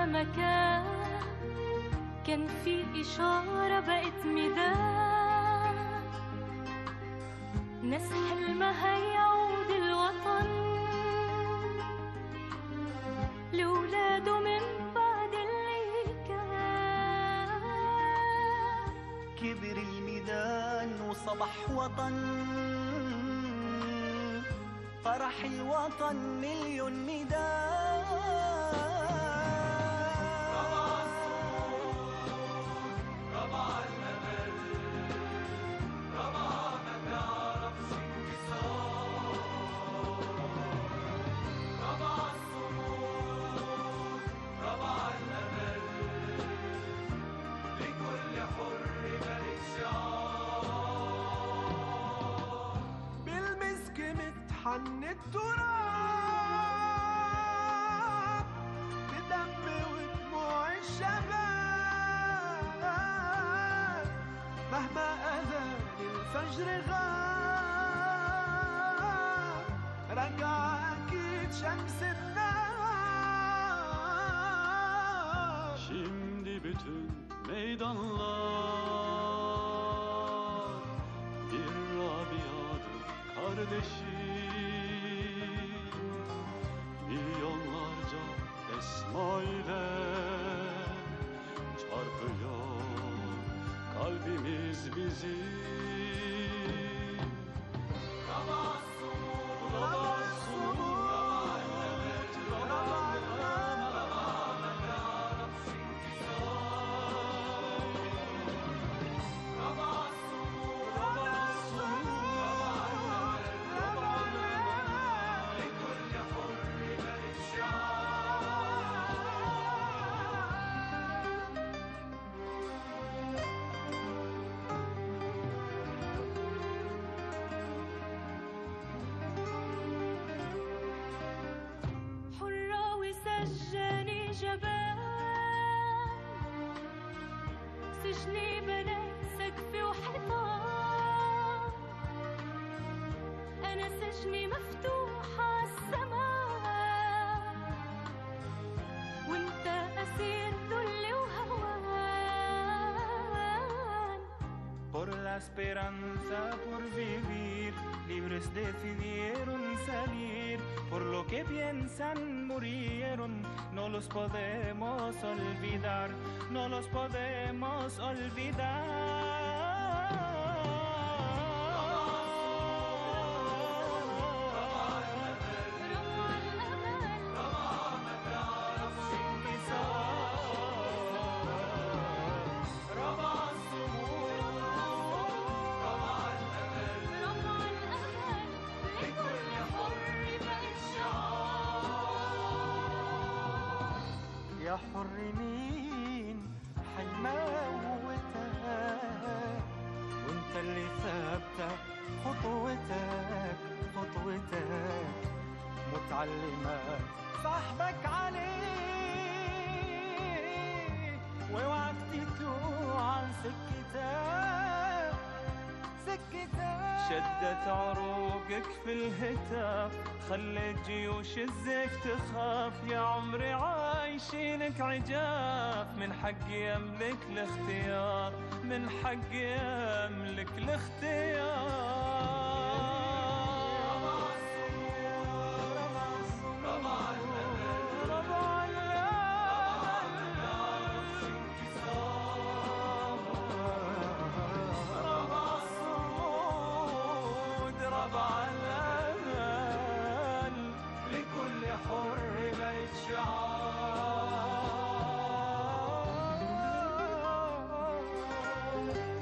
على مكان كان في إشارة بقت ميدان ناس حلمها يعود الوطن لولاده من بعد اللي كان كبر الميدان وصبح وطن فرح الوطن مليون ميدان بالمسك متحن التراب بدم ودموع الشباب مهما أذان الفجر غاب رجع أكيد شمس النهار Şimdi bütün meydanlar bir Rabia'dır kardeşim Milyonlarca esma ile çarpıyor kalbimiz bizim حرة وسجاني جبان سجني بنى سقفي وحيطان أنا سجني مفتوح عالسماء وانت أسير ذل وهوان Por la esperanza por vivir, libres decidieron salir, por lo que piensan murieron, no los podemos olvidar, no los podemos olvidar. رفع الأمل لكل حر بيت شعار يا حر مين حيموتك وانت اللي ثابتة خطوتك خطوتك متعلمة صاحبك عليه واوعك تتوه عن سكتك سكتك شدت عروقك في الهتاف خلت جيوش الزيف تخاف يا عمري عايشينك عجاف من حقي املك الاختيار من حقي املك الاختيار ربع الامل لكل حر بيت شعار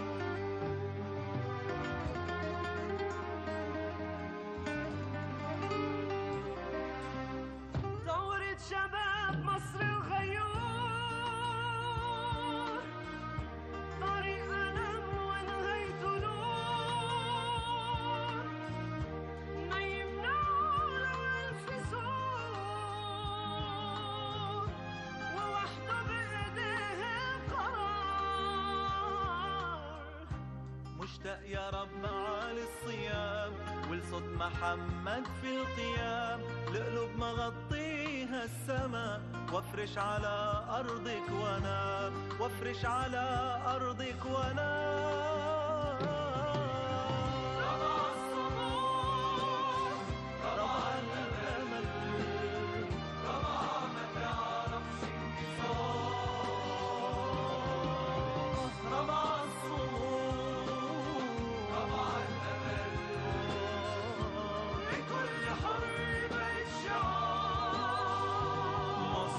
ثورة شباب مصر الغيور طريق ألم ونهايته نور ما يمنعه لو ألف سور ووحده بإيديه القرار مشتاق يا رب معالي الصيام ولصوت محمد في القيام القلوب مغطيها فيها السماء وافرش على أرضك وانام وافرش على أرضك وانام ربع الصبور ربع الأمل ربع ما تعرفش انكسار ربع الصبور ربع الأمل لكل حر بيت شعار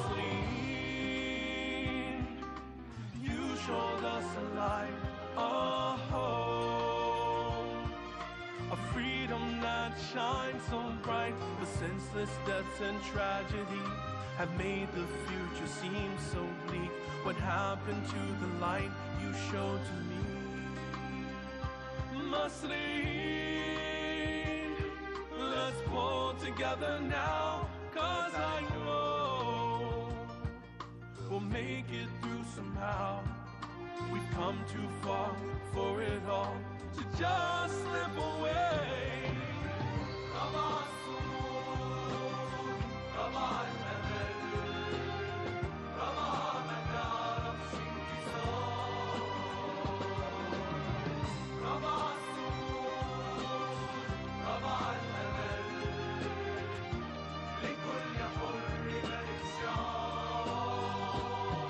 مصريين You showed us a light, a hope, a freedom that shines so bright. The senseless deaths and tragedy have made the future seem so bleak. What happened to the light you showed to me? Masreen, let's pull together now, cause I know we'll make it through somehow. We've come too far for it all to just slip away. ربع الصمود، ربع الأمل، ربع ما تعرفش انكسار. ربع الصمود، ربع الأمل، لكل حر بيت شعار.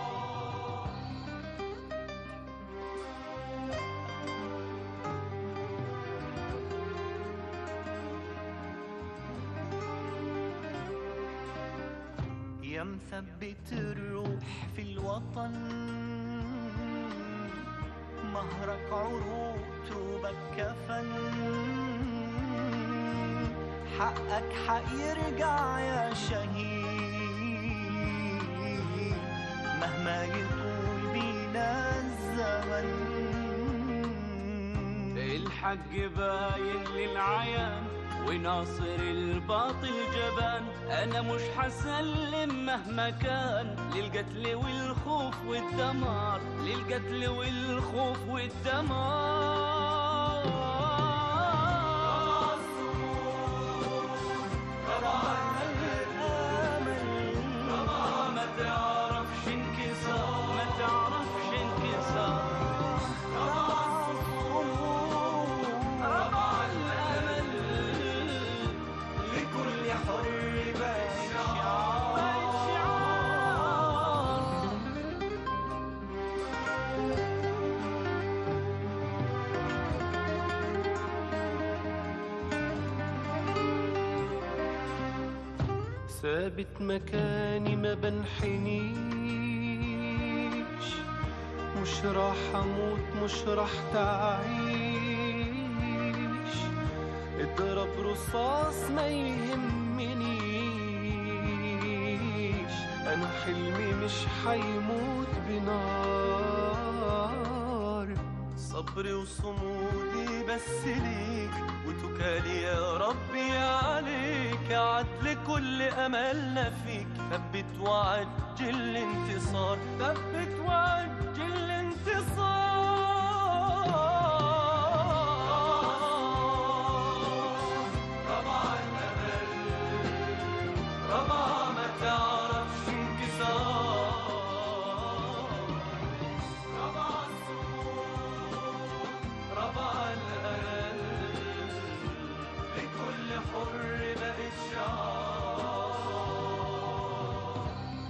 يا مثبت الروح في الوطن مهرك عروق توبك كفن حقك حيرجع يا شهيد مهما يطول بينا الزمن الحق باين للعيان وناصر الباطل جبان انا مش حسلم مهما كان للقتل والخوف والدمار للقتل والخوف والدمار ما تعرفش انكسار ما تعرفش انكسار ربع الامل لكل حر بيت بيت شعار ثابت مكاني ما بنحنيش مش راح اموت مش راح تعيش اضرب رصاص ما يهمنيش انا حلمي مش حيموت بنار صبري وصمودي بس ليك وتكالي يا ربي عليك عدل كل املنا فيك ثبت وعجل الانتصار ثبت وعجل الانتصار ربع الامل ربع ما تعرفش انكسار ربع الصمود ربع الأمل لكل حر بقت شعار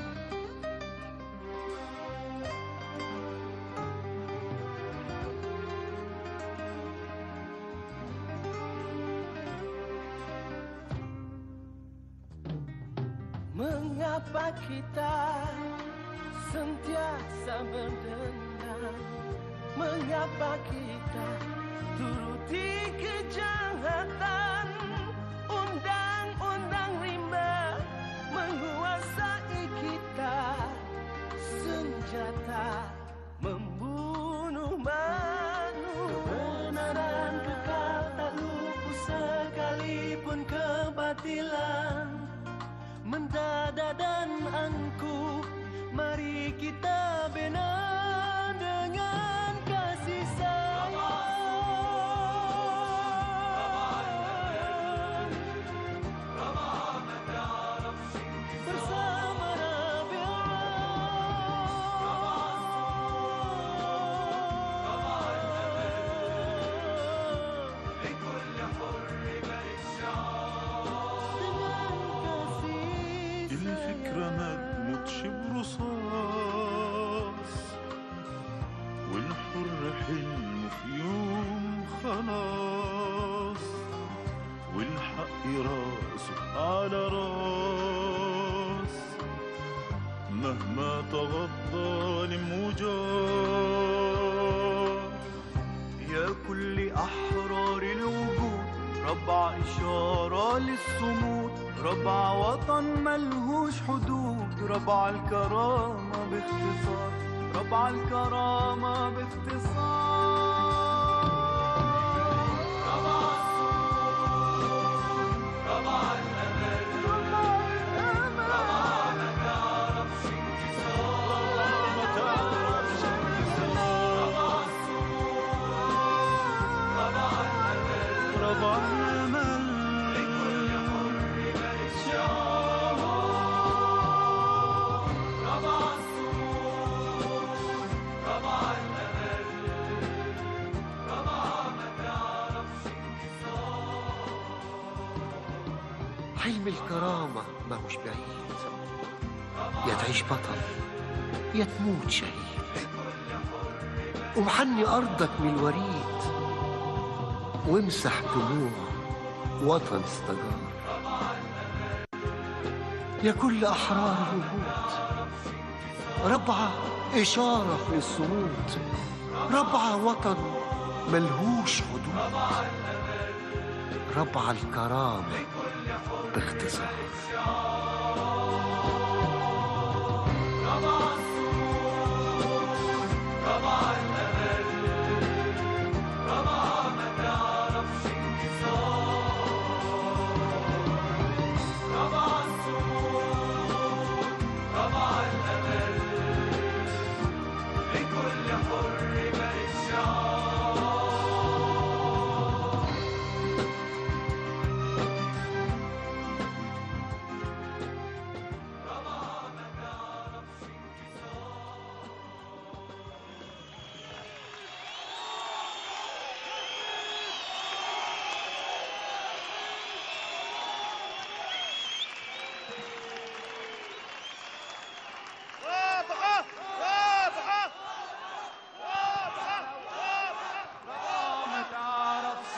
Mengapa kita sentiasa berdendam Mengapa kita turuti kejahatan Undang-undang rimba menguasai kita Senjata membunuh manusia Kebenaran kekal tak lupu sekalipun kebatilan Mendada dan angkuh Mari kita bina dengan kasih sayang Bersama الصمود ربع وطن ملهوش حدود ربع الكرامة باختصار ربع الكرامة باختصار ربع الصمود ربع الأمل ربع الأمل ما تعرفش انكسار ما تعرفش انكسار ربع الصمود ربع الأمل ربع الأمل لكل حر بيت شعار ربع الصمود ربع الأمل ربع ما تعرفش انكسار حلم الكرامة ماهوش بعيد يا تعيش بطل يا تموت شهيد ومحني أرضك من الوريد وامسح دموع وطن استجار يا كل أحرار الوجود ربعة إشارة للصمود ربعة وطن ملهوش حدود ربع الكرامة باختصار ما تعرفش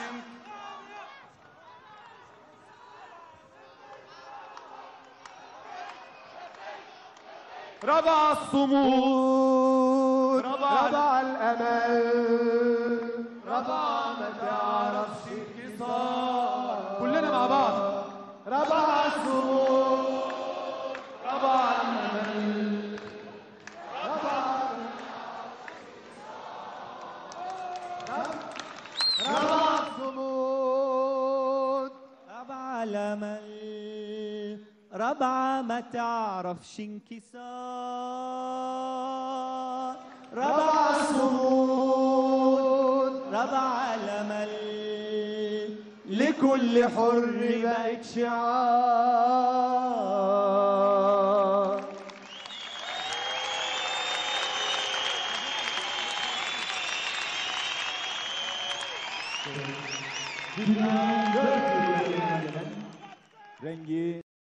ربع الصمود ربع, ربع الأمل ربع ما تعرفش انكسار كلنا مع بعض ربع الصمود ربع الأمل ربع ربع الصمود ربع الأمل ربع ما تعرفش انكسار ربع الصمود ربع الأمل لكل حر بقت شعار rengi